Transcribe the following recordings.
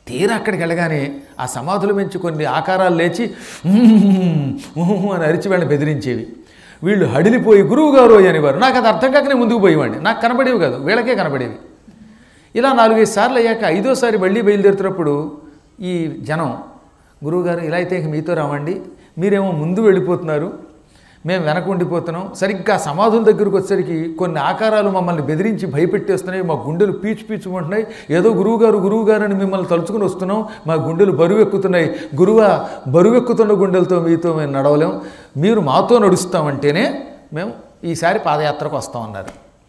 తీరా అక్కడికి వెళ్ళగానే ఆ సమాధుల నుంచి కొన్ని ఆకారాలు లేచి "ఉహుం, ఉహుం" అని అరిచి వాళ్ళని బెదిరించేవి వీళ్ళు హడిలిపోయి గురువు గారు అనేవారు నాకు అది అర్థం కాకనే ముందుకు పోయేవాడిని నాకు కనబడేవి కాదు వీళ్ళకే కనబడేవి ఇలా నాలుగైదు సార్లు అయ్యాక ఐదోసారి మళ్ళీ బయలుదేరుతున్నప్పుడు ఈ జనం గురువుగారు ఇలా అయితే ఇంక మీతో రామండి మీరేమో ముందు వెళ్ళిపోతున్నారు మేము వెనక ఉండిపోతున్నాం సరిగ్గా సమాధుల దగ్గరకు వచ్చేసరికి కొన్ని ఆకారాలు మమ్మల్ని బెదిరించి భయపెట్టేస్తున్నాయి మా గుండెలు పీచు పీచుకుంటున్నాయి ఏదో గురువుగారు గురువుగారు అని మిమ్మల్ని తలుచుకుని వస్తున్నాం మా గుండెలు బరువెక్కుతున్నాయి గురువా బరువెక్కుతున్న గుండెలతో మీతో మేము నడవలేం మీరు మాతో నడుస్తామంటేనే మేము ఈసారి పాదయాత్రకు వస్తామన్నారు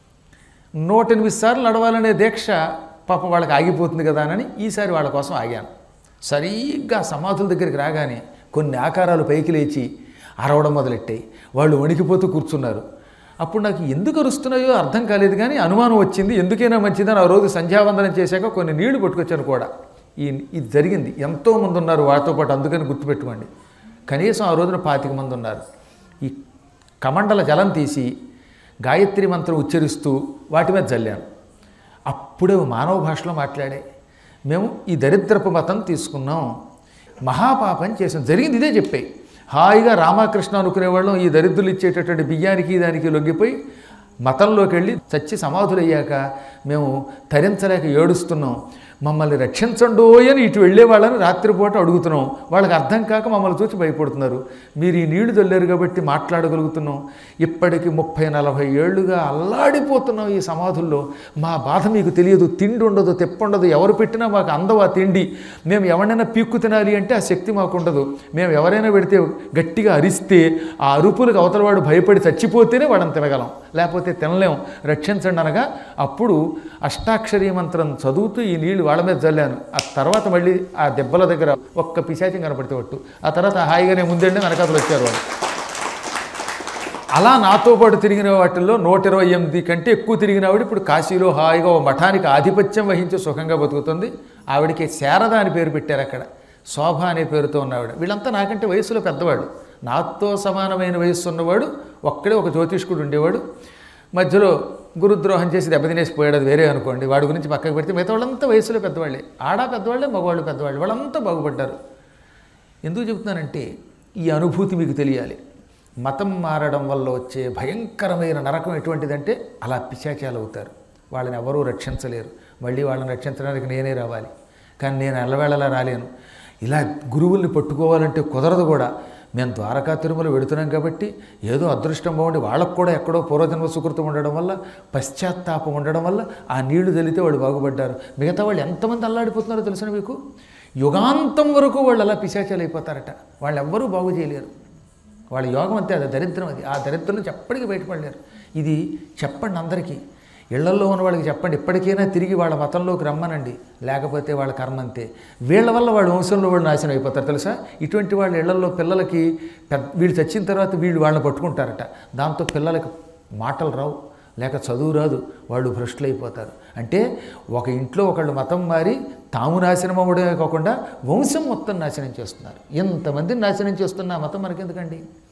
నూట ఎనిమిది సార్లు నడవాలనే దీక్ష పాపం వాళ్ళకి ఆగిపోతుంది కదా అని ఈసారి వాళ్ళ కోసం ఆగాను సరిగ్గా సమాధుల దగ్గరికి రాగానే కొన్ని ఆకారాలు పైకి లేచి అరవడం మొదలెట్టాయి వాళ్ళు వణికిపోతూ కూర్చున్నారు అప్పుడు నాకు ఎందుకు అరుస్తున్నాయో అర్థం కాలేదు కానీ అనుమానం వచ్చింది ఎందుకైనా మంచిదని ఆ రోజు సంధ్యావందనం చేశాక కొన్ని నీళ్లు పట్టుకొచ్చాను కూడా ఈ ఇది జరిగింది ఎంతోమంది ఉన్నారు వాటితో పాటు అందుకని గుర్తుపెట్టుకోండి కనీసం ఆ రోజున పాతిక మంది ఉన్నారు ఈ కమండల జలం తీసి గాయత్రి మంత్రం ఉచ్చరిస్తూ వాటి మీద జల్లాను అప్పుడే మానవ భాషలో మాట్లాడే మేము ఈ దరిద్రపు మతం తీసుకున్నాం మహాపాపం చేసాం జరిగింది ఇదే చెప్పాయి హాయిగా రామకృష్ణ అనుకునేవాళ్ళం ఈ దరిద్రులు ఇచ్చేటటువంటి బియ్యానికి దానికి లొంగిపోయి మతంలోకి వెళ్ళి చచ్చి సమాధులయ్యాక మేము తరించలేక ఏడుస్తున్నాం మమ్మల్ని రక్షించండో అని ఇటు వెళ్ళే వాళ్ళని రాత్రిపూట అడుగుతున్నాం వాళ్ళకి అర్థం కాక మమ్మల్ని చూసి భయపడుతున్నారు మీరు ఈ నీళ్లు చల్లారు కాబట్టి మాట్లాడగలుగుతున్నాం ఇప్పటికి ముప్పై నలభై ఏళ్ళుగా అల్లాడిపోతున్నాం ఈ సమాధుల్లో మా బాధ మీకు తెలియదు తిండి ఉండదు తెప్పుండదు ఎవరు పెట్టినా మాకు అందవు ఆ తిండి మేము ఎవరైనా పీక్కు తినాలి అంటే ఆ శక్తి మాకు ఉండదు మేము ఎవరైనా పెడితే గట్టిగా అరిస్తే ఆ అరుపులకు అవతలవాడు భయపడి చచ్చిపోతేనే వాడని తినగలం లేకపోతే తినలేం రక్షించండి అనగా అప్పుడు అష్టాక్షరీ మంత్రం చదువుతూ ఈ నీళ్లు వాళ్ళ మీద చల్లాను ఆ తర్వాత మళ్ళీ ఆ దెబ్బల దగ్గర ఒక్క పిశాచం కనపడితే ఒట్టు ఆ తర్వాత హాయిగానే ముందండి వెనకాతలు వచ్చారు వాళ్ళు అలా నాతో పాటు తిరిగిన వాటిల్లో నూట ఇరవై ఎనిమిది కంటే ఎక్కువ తిరిగిన ఆవిడ ఇప్పుడు కాశీలో హాయిగా ఓ మఠానికి ఆధిపత్యం వహించి సుఖంగా బతుకుతుంది ఆవిడకి శారద అని పేరు పెట్టారు అక్కడ శోభ అనే పేరుతో ఉన్నవాడు వీళ్ళంతా నాకంటే వయసులో పెద్దవాడు నాతో సమానమైన వయస్సు ఉన్నవాడు ఒక్కడే ఒక జ్యోతిష్కుడు ఉండేవాడు మధ్యలో గురుద్రోహం చేసి దెబ్బతినేసి పోయాడు అది వేరే అనుకోండి వాడి గురించి పక్కకు పెడితే మిగతా వాళ్ళంతా వయసులో పెద్దవాళ్ళే ఆడ పెద్దవాళ్ళే మగవాళ్ళు పెద్దవాళ్ళు వాళ్ళంతా బాగుపడ్డారు ఎందుకు చెబుతున్నానంటే ఈ అనుభూతి మీకు తెలియాలి మతం మారడం వల్ల వచ్చే భయంకరమైన నరకం ఎటువంటిదంటే అలా పిశాచాలు అవుతారు వాళ్ళని ఎవరూ రక్షించలేరు మళ్ళీ వాళ్ళని రక్షించడానికి నేనే రావాలి కానీ నేను ఎల్లవేళలా రాలేను ఇలా గురువుల్ని పట్టుకోవాలంటే కుదరదు కూడా మేము ద్వారకా తిరుమల వెడుతున్నాం కాబట్టి ఏదో అదృష్టం బాగుండి వాళ్ళకు కూడా ఎక్కడో పూర్వజన్మ సుకృతం ఉండడం వల్ల పశ్చాత్తాపం ఉండడం వల్ల ఆ నీళ్లు తెలితే వాళ్ళు బాగుపడ్డారు మిగతా వాళ్ళు ఎంతమంది అల్లాడిపోతున్నారో తెలుసిన మీకు యుగాంతం వరకు వాళ్ళు అలా పిశాచాలు అయిపోతారట వాళ్ళు ఎవ్వరూ బాగు చేయలేరు వాళ్ళ యోగం అంతే అది దరిద్రం అది ఆ దరిద్రం నుంచి ఎప్పటికీ బయటపడలేరు ఇది చెప్పండి అందరికీ ఇళ్లల్లో ఉన్న వాళ్ళకి చెప్పండి ఇప్పటికైనా తిరిగి వాళ్ళ మతంలోకి రమ్మనండి లేకపోతే వాళ్ళ కర్మ అంతే వీళ్ళ వల్ల వాళ్ళ వంశంలో వాళ్ళు నాశనం అయిపోతారు తెలుసా ఇటువంటి వాళ్ళ ఇళ్లలో పిల్లలకి పెద్ద వీళ్ళు చచ్చిన తర్వాత వీళ్ళు వాళ్ళని పట్టుకుంటారట దాంతో పిల్లలకి మాటలు రావు లేక చదువు రాదు వాళ్ళు భ్రష్టులు అయిపోతారు అంటే ఒక ఇంట్లో ఒకళ్ళు మతం మారి తాము నాశనం అవ్వడమే కాకుండా వంశం మొత్తం నాశనం చేస్తున్నారు ఎంతమందిని నాశనం చేస్తున్న ఆ మతం మనకెందుకండి